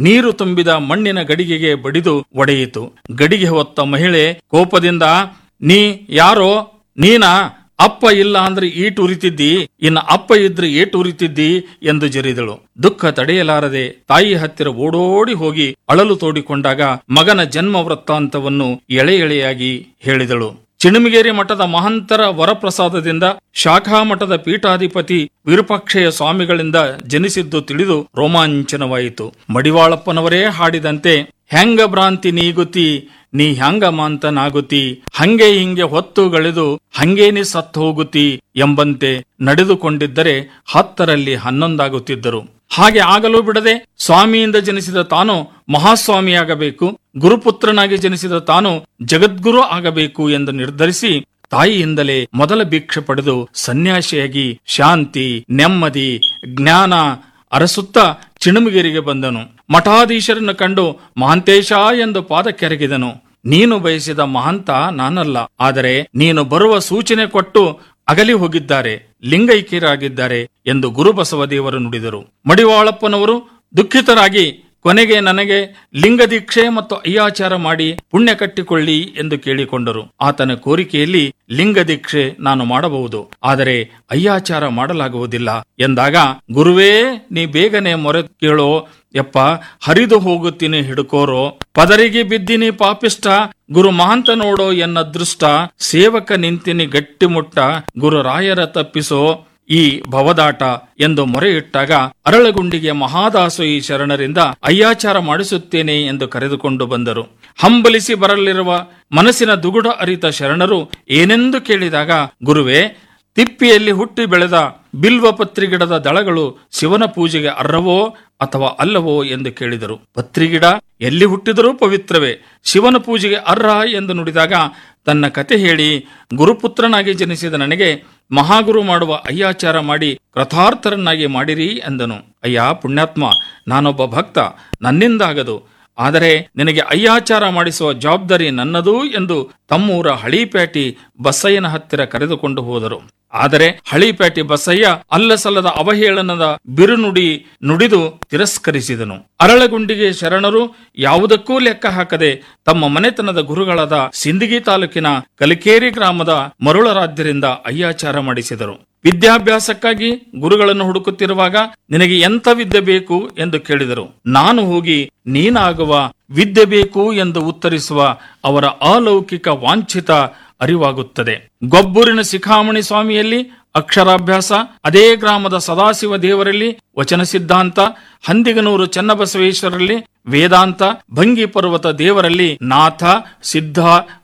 ನೀರು ತುಂಬಿದ ಮಣ್ಣಿನ ಗಡಿಗೆಗೆ ಬಡಿದು ಒಡೆಯಿತು ಗಡಿಗೆ ಹೊತ್ತ ಮಹಿಳೆ ಕೋಪದಿಂದ ನೀ ಯಾರೋ ನೀನಾ ಅಪ್ಪ ಇಲ್ಲ ಅಂದ್ರೆ ಈಟ್ ಉರಿತಿದ್ದಿ ಇನ್ನ ಅಪ್ಪ ಇದ್ರೆ ಏಟ್ ಉರಿತಿದ್ದಿ ಎಂದು ಜರಿದಳು ದುಃಖ ತಡೆಯಲಾರದೆ ತಾಯಿ ಹತ್ತಿರ ಓಡೋಡಿ ಹೋಗಿ ಅಳಲು ತೋಡಿಕೊಂಡಾಗ ಮಗನ ಜನ್ಮ ವೃತ್ತಾಂತವನ್ನು ಎಳೆ ಎಳೆಯಾಗಿ ಹೇಳಿದಳು ಚಿಣುಮಿಗೇರಿ ಮಠದ ಮಹಂತರ ವರಪ್ರಸಾದದಿಂದ ಶಾಖಾ ಮಠದ ಪೀಠಾಧಿಪತಿ ವಿರೂಪಾಕ್ಷಯ ಸ್ವಾಮಿಗಳಿಂದ ಜನಿಸಿದ್ದು ತಿಳಿದು ರೋಮಾಂಚನವಾಯಿತು ಮಡಿವಾಳಪ್ಪನವರೇ ಹಾಡಿದಂತೆ ಹೆಂಗ ಭ್ರಾಂತಿ ನೀಗುತಿ ನೀ ಹ್ಯಾಂಗ ಮಾಂತನಾಗುತಿ ಹಂಗೆ ಹಿಂಗೆ ಹೊತ್ತುಗಳೆದು ಹಂಗೇನಿ ಸತ್ತು ಹೋಗುತ್ತಿ ಎಂಬಂತೆ ನಡೆದುಕೊಂಡಿದ್ದರೆ ಹತ್ತರಲ್ಲಿ ಹನ್ನೊಂದಾಗುತ್ತಿದ್ದರು ಹಾಗೆ ಆಗಲು ಬಿಡದೆ ಸ್ವಾಮಿಯಿಂದ ಜನಿಸಿದ ತಾನು ಮಹಾಸ್ವಾಮಿಯಾಗಬೇಕು ಗುರುಪುತ್ರನಾಗಿ ಜನಿಸಿದ ತಾನು ಜಗದ್ಗುರು ಆಗಬೇಕು ಎಂದು ನಿರ್ಧರಿಸಿ ತಾಯಿಯಿಂದಲೇ ಮೊದಲ ಭಿಕ್ಷೆ ಪಡೆದು ಸನ್ಯಾಸಿಯಾಗಿ ಶಾಂತಿ ನೆಮ್ಮದಿ ಜ್ಞಾನ ಅರಸುತ್ತ ಚಿಣುಮಗಿರಿಗೆ ಬಂದನು ಮಠಾಧೀಶರನ್ನು ಕಂಡು ಮಹಾಂತೇಶ ಎಂದು ಪಾದಕ್ಕೆರಗಿದನು ನೀನು ಬಯಸಿದ ಮಹಂತ ನಾನಲ್ಲ ಆದರೆ ನೀನು ಬರುವ ಸೂಚನೆ ಕೊಟ್ಟು ಅಗಲಿ ಹೋಗಿದ್ದಾರೆ ಲಿಂಗೈಕ್ಯರಾಗಿದ್ದಾರೆ ಎಂದು ಗುರುಬಸವದೇವರು ನುಡಿದರು ಮಡಿವಾಳಪ್ಪನವರು ದುಃಖಿತರಾಗಿ ಕೊನೆಗೆ ನನಗೆ ಲಿಂಗ ದೀಕ್ಷೆ ಮತ್ತು ಅಯ್ಯಾಚಾರ ಮಾಡಿ ಪುಣ್ಯ ಕಟ್ಟಿಕೊಳ್ಳಿ ಎಂದು ಕೇಳಿಕೊಂಡರು ಆತನ ಕೋರಿಕೆಯಲ್ಲಿ ಲಿಂಗ ದೀಕ್ಷೆ ನಾನು ಮಾಡಬಹುದು ಆದರೆ ಅಯ್ಯಾಚಾರ ಮಾಡಲಾಗುವುದಿಲ್ಲ ಎಂದಾಗ ಗುರುವೇ ನೀ ಬೇಗನೆ ಮೊರೆ ಕೇಳೋ ಯಪ್ಪ ಹರಿದು ಹೋಗುತ್ತೀನಿ ಹಿಡ್ಕೋರೋ ಪದರಿಗೆ ಬಿದ್ದಿನಿ ಪಾಪಿಷ್ಟ ಗುರು ಮಹಾಂತ ನೋಡೋ ಎನ್ನ ದೃಷ್ಟ ಸೇವಕ ನಿಂತಿನಿ ಗಟ್ಟಿಮುಟ್ಟ ಗುರು ರಾಯರ ತಪ್ಪಿಸೋ ಈ ಭವದಾಟ ಎಂದು ಮೊರೆ ಇಟ್ಟಾಗ ಅರಳಗುಂಡಿಗೆ ಮಹಾದಾಸೋಯಿ ಶರಣರಿಂದ ಅಯ್ಯಾಚಾರ ಮಾಡಿಸುತ್ತೇನೆ ಎಂದು ಕರೆದುಕೊಂಡು ಬಂದರು ಹಂಬಲಿಸಿ ಬರಲಿರುವ ಮನಸ್ಸಿನ ದುಗುಡ ಅರಿತ ಶರಣರು ಏನೆಂದು ಕೇಳಿದಾಗ ಗುರುವೇ ತಿಪ್ಪಿಯಲ್ಲಿ ಹುಟ್ಟಿ ಬೆಳೆದ ಬಿಲ್ವ ಪತ್ರಿಗಿಡದ ದಳಗಳು ಶಿವನ ಪೂಜೆಗೆ ಅರ್ಹವೋ ಅಥವಾ ಅಲ್ಲವೋ ಎಂದು ಕೇಳಿದರು ಪತ್ರಿಗಿಡ ಎಲ್ಲಿ ಹುಟ್ಟಿದರೂ ಪವಿತ್ರವೇ ಶಿವನ ಪೂಜೆಗೆ ಅರ್ಹ ಎಂದು ನುಡಿದಾಗ ತನ್ನ ಕತೆ ಹೇಳಿ ಗುರುಪುತ್ರನಾಗಿ ಜನಿಸಿದ ನನಗೆ ಮಹಾಗುರು ಮಾಡುವ ಅಯ್ಯಾಚಾರ ಮಾಡಿ ಕೃತಾರ್ಥರನ್ನಾಗಿ ಮಾಡಿರಿ ಎಂದನು ಅಯ್ಯ ಪುಣ್ಯಾತ್ಮ ನಾನೊಬ್ಬ ಭಕ್ತ ನನ್ನಿಂದಾಗದು ಆದರೆ ನಿನಗೆ ಅಯ್ಯಾಚಾರ ಮಾಡಿಸುವ ಜವಾಬ್ದಾರಿ ನನ್ನದು ಎಂದು ತಮ್ಮೂರ ಹಳಿಪೇಟಿ ಬಸಯ್ಯನ ಹತ್ತಿರ ಕರೆದುಕೊಂಡು ಹೋದರು ಆದರೆ ಹಳಿಪೇಟಿ ಬಸಯ್ಯ ಅಲ್ಲಸಲ್ಲದ ಅವಹೇಳನದ ಬಿರುನುಡಿ ನುಡಿದು ತಿರಸ್ಕರಿಸಿದನು ಅರಳಗುಂಡಿಗೆ ಶರಣರು ಯಾವುದಕ್ಕೂ ಲೆಕ್ಕ ಹಾಕದೆ ತಮ್ಮ ಮನೆತನದ ಗುರುಗಳಾದ ಸಿಂದಗಿ ತಾಲೂಕಿನ ಕಲಿಕೇರಿ ಗ್ರಾಮದ ಮರುಳರಾಧ್ಯರಿಂದ ಅಯ್ಯಾಚಾರ ಮಾಡಿಸಿದರು ವಿದ್ಯಾಭ್ಯಾಸಕ್ಕಾಗಿ ಗುರುಗಳನ್ನು ಹುಡುಕುತ್ತಿರುವಾಗ ನಿನಗೆ ಎಂಥ ವಿದ್ಯೆ ಬೇಕು ಎಂದು ಕೇಳಿದರು ನಾನು ಹೋಗಿ ನೀನಾಗುವ ವಿದ್ಯೆ ಬೇಕು ಎಂದು ಉತ್ತರಿಸುವ ಅವರ ಅಲೌಕಿಕ ವಾಂಛಿತ ಅರಿವಾಗುತ್ತದೆ ಗೊಬ್ಬೂರಿನ ಶಿಖಾಮಣಿ ಸ್ವಾಮಿಯಲ್ಲಿ ಅಕ್ಷರಾಭ್ಯಾಸ ಅದೇ ಗ್ರಾಮದ ಸದಾಶಿವ ದೇವರಲ್ಲಿ ವಚನ ಸಿದ್ಧಾಂತ ಹಂದಿಗನೂರು ಚನ್ನಬಸವೇಶ್ವರಲ್ಲಿ ವೇದಾಂತ ಭಂಗಿ ಪರ್ವತ ದೇವರಲ್ಲಿ ನಾಥ ಸಿದ್ಧ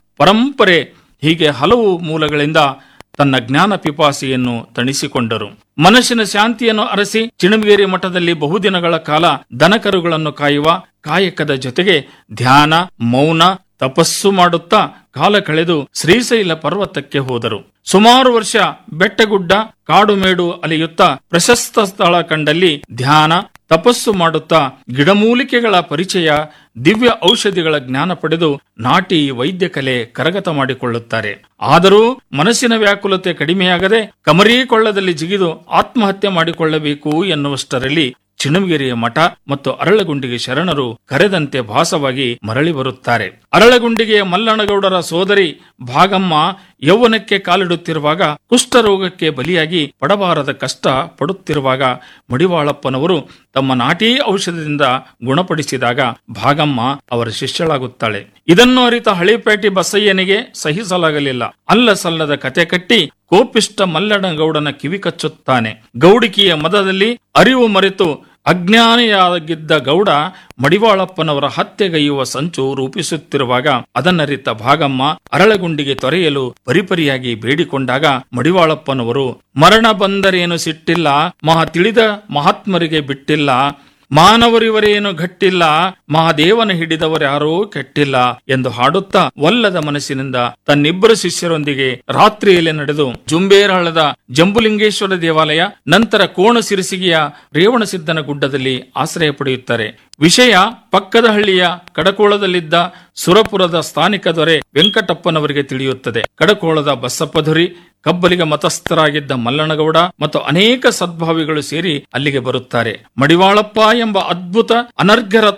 ಪರಂಪರೆ ಹೀಗೆ ಹಲವು ಮೂಲಗಳಿಂದ ತನ್ನ ಜ್ಞಾನ ಪಿಪಾಸಿಯನ್ನು ತಣಿಸಿಕೊಂಡರು ಮನಸ್ಸಿನ ಶಾಂತಿಯನ್ನು ಅರಸಿ ಚಿಣಮಗೇರಿ ಮಠದಲ್ಲಿ ಬಹುದಿನಗಳ ಕಾಲ ದನಕರುಗಳನ್ನು ಕಾಯುವ ಕಾಯಕದ ಜೊತೆಗೆ ಧ್ಯಾನ ಮೌನ ತಪಸ್ಸು ಮಾಡುತ್ತಾ ಕಾಲ ಕಳೆದು ಶ್ರೀಶೈಲ ಪರ್ವತಕ್ಕೆ ಹೋದರು ಸುಮಾರು ವರ್ಷ ಬೆಟ್ಟಗುಡ್ಡ ಕಾಡುಮೇಡು ಅಲೆಯುತ್ತಾ ಪ್ರಶಸ್ತ ಸ್ಥಳ ಕಂಡಲ್ಲಿ ಧ್ಯಾನ ತಪಸ್ಸು ಮಾಡುತ್ತಾ ಗಿಡಮೂಲಿಕೆಗಳ ಪರಿಚಯ ದಿವ್ಯ ಔಷಧಿಗಳ ಜ್ಞಾನ ಪಡೆದು ನಾಟಿ ವೈದ್ಯ ಕಲೆ ಕರಗತ ಮಾಡಿಕೊಳ್ಳುತ್ತಾರೆ ಆದರೂ ಮನಸ್ಸಿನ ವ್ಯಾಕುಲತೆ ಕಡಿಮೆಯಾಗದೆ ಕಮರೀಕೊಳ್ಳದಲ್ಲಿ ಜಿಗಿದು ಆತ್ಮಹತ್ಯೆ ಮಾಡಿಕೊಳ್ಳಬೇಕು ಎನ್ನುವಷ್ಟರಲ್ಲಿ ಚಿಣಮಗಿರಿಯ ಮಠ ಮತ್ತು ಅರಳಗುಂಡಿಗೆ ಶರಣರು ಕರೆದಂತೆ ಭಾಸವಾಗಿ ಮರಳಿ ಬರುತ್ತಾರೆ ಅರಳಗುಂಡಿಗೆಯ ಮಲ್ಲಣ್ಣಗೌಡರ ಸೋದರಿ ಭಾಗಮ್ಮ ಯೌವನಕ್ಕೆ ಕಾಲಿಡುತ್ತಿರುವಾಗ ಕುಷ್ಠರೋಗಕ್ಕೆ ಬಲಿಯಾಗಿ ಪಡಬಾರದ ಕಷ್ಟ ಪಡುತ್ತಿರುವಾಗ ಮಡಿವಾಳಪ್ಪನವರು ತಮ್ಮ ನಾಟಿ ಔಷಧದಿಂದ ಗುಣಪಡಿಸಿದಾಗ ಭಾಗಮ್ಮ ಅವರ ಶಿಷ್ಯಳಾಗುತ್ತಾಳೆ ಇದನ್ನು ಅರಿತ ಹಳಿಪೇಟೆ ಬಸಯ್ಯನಿಗೆ ಸಹಿಸಲಾಗಲಿಲ್ಲ ಅಲ್ಲ ಸಲ್ಲದ ಕತೆ ಕಟ್ಟಿ ಕೋಪಿಷ್ಟ ಮಲ್ಲಣ್ಣಗೌಡನ ಕಿವಿ ಕಚ್ಚುತ್ತಾನೆ ಗೌಡಿಕಿಯ ಮದದಲ್ಲಿ ಅರಿವು ಮರೆತು ಅಜ್ಞಾನಿಯಾಗಿದ್ದ ಗೌಡ ಮಡಿವಾಳಪ್ಪನವರ ಹತ್ಯೆಗೈಯುವ ಸಂಚು ರೂಪಿಸುತ್ತಿರುವಾಗ ಅದನ್ನರಿತ ಭಾಗಮ್ಮ ಅರಳಗುಂಡಿಗೆ ತೊರೆಯಲು ಪರಿಪರಿಯಾಗಿ ಬೇಡಿಕೊಂಡಾಗ ಮಡಿವಾಳಪ್ಪನವರು ಮರಣ ಬಂದರೇನು ಸಿಟ್ಟಿಲ್ಲ ಮಹಾ ತಿಳಿದ ಮಹಾತ್ಮರಿಗೆ ಬಿಟ್ಟಿಲ್ಲ ಮಾನವರಿವರೇನು ಗಟ್ಟಿಲ್ಲ ಮಹಾದೇವನ ಹಿಡಿದವರ್ಯಾರೂ ಕೆಟ್ಟಿಲ್ಲ ಎಂದು ಹಾಡುತ್ತಾ ಒಲ್ಲದ ಮನಸ್ಸಿನಿಂದ ತನ್ನಿಬ್ಬರು ಶಿಷ್ಯರೊಂದಿಗೆ ರಾತ್ರಿಯಲ್ಲಿ ನಡೆದು ಜುಂಬೇರಹಳ್ಳದ ಜಂಬುಲಿಂಗೇಶ್ವರ ದೇವಾಲಯ ನಂತರ ಕೋಣಸಿರಿಸಿಗೆಯ ರೇವಣಸಿದ್ದನ ಗುಡ್ಡದಲ್ಲಿ ಆಶ್ರಯ ಪಡೆಯುತ್ತಾರೆ ವಿಷಯ ಪಕ್ಕದ ಹಳ್ಳಿಯ ಕಡಕೋಳದಲ್ಲಿದ್ದ ಸುರಪುರದ ಸ್ಥಾನಿಕ ದೊರೆ ವೆಂಕಟಪ್ಪನವರಿಗೆ ತಿಳಿಯುತ್ತದೆ ಕಡಕೋಳದ ಬಸಪ್ಪಧುರಿ ಕಬ್ಬಲಿಗ ಮತಸ್ಥರಾಗಿದ್ದ ಮಲ್ಲನಗೌಡ ಮತ್ತು ಅನೇಕ ಸದ್ಭಾವಿಗಳು ಸೇರಿ ಅಲ್ಲಿಗೆ ಬರುತ್ತಾರೆ ಮಡಿವಾಳಪ್ಪ ಎಂಬ ಅದ್ಭುತ ಅನರ್ಘ